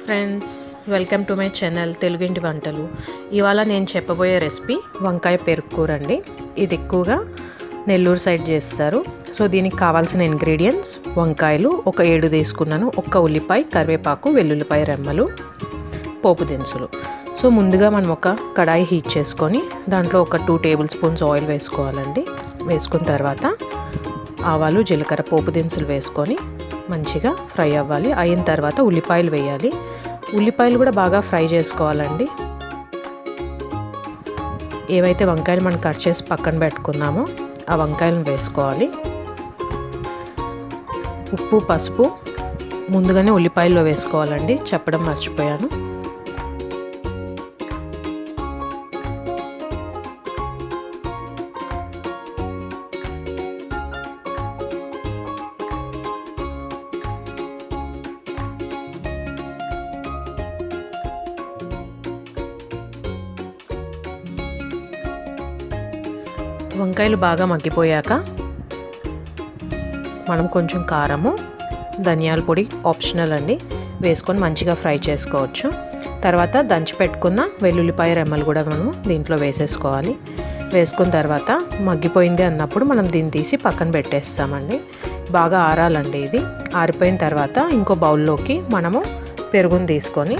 friends welcome to my channel తెలుగింటి వంటలు ఇవాళ నేను చెప్పబోయే రెసిపీ వంకాయ పెరుగు కూర అండి ఇది ఎక్కువగా నెల్లూరు సైడ్ చేస్తారు సో దీనికి కావాల్సిన ఇంగ్రీడియంట్స్ వంకాయలు ఒక ఏడు తీసుకున్నాను ఒక్క ఉల్లిపాయ కరివేపాకు వెల్లుల్లిపాయ రెమ్మలు పోపు దినుసులు సో ముందుగా మనం ఒక కడాయి హీట్ చేసుకొని దాంట్లో ఒక టూ టేబుల్ స్పూన్స్ ఆయిల్ వేసుకోవాలండి వేసుకున్న తర్వాత ఆవాలు జీలకర్ర పోపు దినుసులు వేసుకొని మంచిగా ఫ్రై అవ్వాలి అయిన తర్వాత ఉల్లిపాయలు వేయాలి ఉల్లిపాయలు కూడా బాగా ఫ్రై చేసుకోవాలండి ఏవైతే వంకాయలు మనం కట్ చేసి పక్కన పెట్టుకున్నామో ఆ వంకాయలను వేసుకోవాలి ఉప్పు పసుపు ముందుగానే ఉల్లిపాయల్లో వేసుకోవాలండి చెప్పడం మర్చిపోయాను వంకాయలు బాగా మగ్గిపోయాక మనం కొంచెం కారము ధనియాల పొడి ఆప్షనల్ అండి వేసుకొని మంచిగా ఫ్రై చేసుకోవచ్చు తర్వాత దంచి పెట్టుకున్న వెల్లుల్లిపాయ రెమ్మలు కూడా మనం దీంట్లో వేసేసుకోవాలి వేసుకున్న తర్వాత మగ్గిపోయింది అన్నప్పుడు మనం దీన్ని తీసి పక్కన పెట్టేస్తామండి బాగా ఆరాలండి ఇది ఆరిపోయిన తర్వాత ఇంకో బౌల్లోకి మనము పెరుగుని తీసుకొని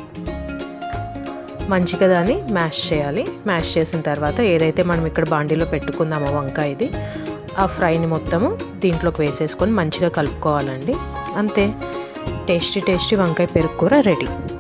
మంచిగా దాన్ని మ్యాష్ చేయాలి మ్యాష్ చేసిన తర్వాత ఏదైతే మనం ఇక్కడ బాండీలో పెట్టుకుందామో వంకాయ ఇది ఆ ఫ్రైని మొత్తము దీంట్లోకి వేసేసుకొని మంచిగా కలుపుకోవాలండి అంతే టేస్టీ టేస్టీ వంకాయ పెరుగు కూర రెడీ